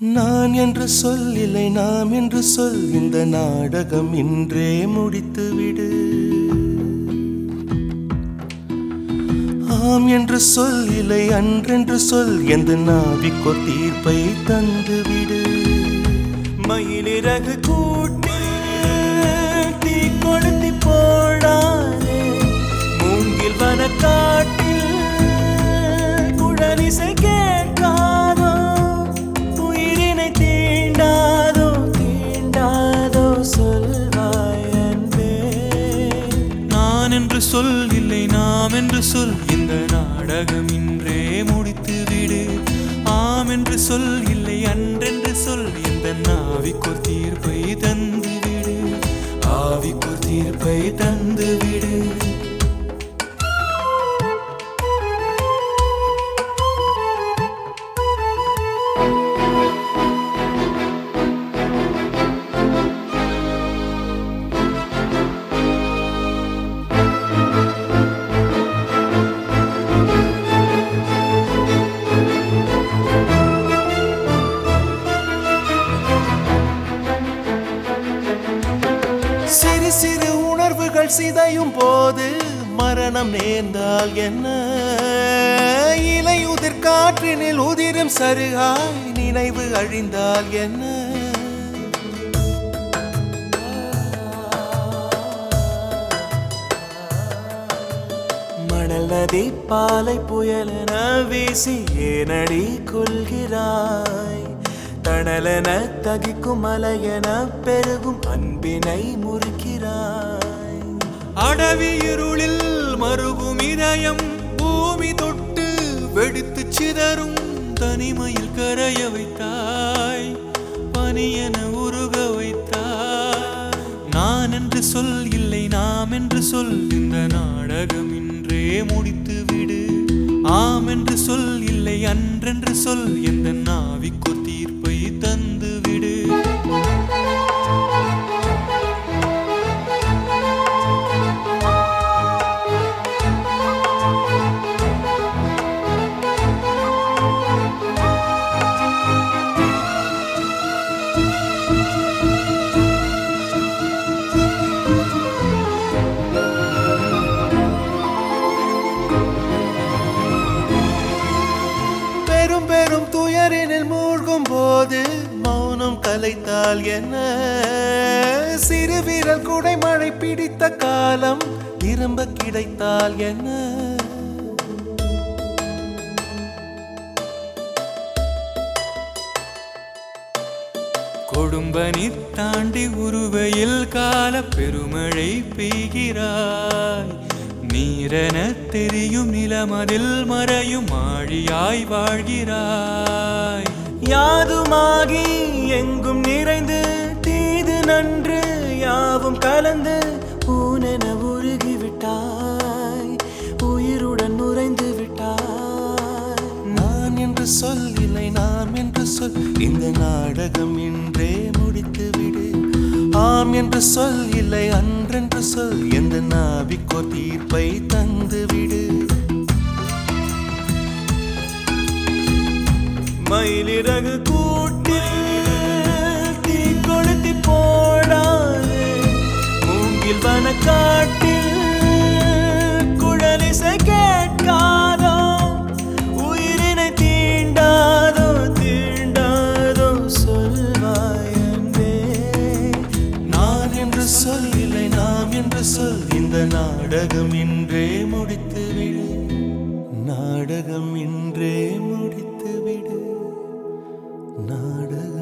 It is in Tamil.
நான் என்று சொல் இல்லை நாம் என்று சொல் இந்த நாடகம் இன்றே முடித்து விடு ஆம் என்று சொல் இல்லை அன்றென்று சொல் எந்த நாவிக்கோ தீர்ப்பை தந்து விடு மயிலிறகு கூட்டி தீ கொளுத்தி போடாதே மூங்கில் வன காட்டில் குழலிசை கேட்காதோ உயிரினை தீண்டாதோ தீண்டாதோ சொல்வாய் அன்பே நான் என்று சொல் இல்லை நாம் என்று சொல் இந்த நாடகம் இன்றே முடித்து விடு ஆம் என்று சொல் இல்லை அன்றென்று சொல் இந்த நாவிக்கோர் தீர்ப்பை தந்து விடு ஆவிக்கோர் தீர்ப்பை தந்து விடு சிறு சிறு உணர்வுகள் சிதையும் போது மரணம் நேர்ந்தால் என்ன இலையுதிர் காற்றினில் உதிரும் சருகாய் நினைவு அழிந்தால் என்ன மணல் நதி பாலை புயலென வீசி ஏனடி கொள்கிறாய் தணலென தகிக்கும் மலையென பெருகும் அன்பினை முறிக்கிறாய் அடவி இருளில் மருகும் இதயம் பூமி தொட்டு வெடித்து சிதறும் தனிமையில் கரைய வைத்தாய் பனியென உருக வைத்தாய் நான் என்று சொல் இல்லை நாம் என்று சொல் இந்த நாடகம் இன்றே முடித்து விடு ஆம் என்று சொல் இல்லை அன்றென்று சொல் எந்த நாவிக்கொரு தீர்ப்பை தந்து விடு பெரும் பெரும் துயரினில் மூழ்கும் போது மௌனம் கலைத்தால் என்ன சிறு வீரல் குடைமழை பிடித்த காலம் திரும்ப கிடைத்தால் என்ன கொடும்பனி தாண்டி உருவையில் கால பெருமழை பெய்கிறாய் நீரென தெரியும் நிலமதில் மறையும் ஆழியாய் வாழ்கிறாய் யாதுமாகி எங்கும் நிறைந்து தீது நன்று யாவும் கலந்து ஊனென உருகி விட்டாய் உயிருடன் நுரைந்து விட்டாய் நான் என்று சொல் இல்லை நாம் என்று சொல் இந்த நாடகம் இன்றே முடித்து விடு ஆம் என்று சொல் இல்லை அன்றென்று சொல் எந்த நாவிக்கோ தீர்ப்பை தந்து விடு மயிலிறகு கூட்டில் தீ கொளுத்தி போடாதே மூங்கில் வன காட்டில் குழலிசை கேட்காதோ உயிரினை தீண்டாதோ தீண்டாதோ சொல்வாய் அன்பே நான் என்று சொல் இல்லை நாம் என்று சொல் இந்த நாடகம் இன்றே முடித்து விடு நாடகம் இன்றே முடித்து விடு நாடகம்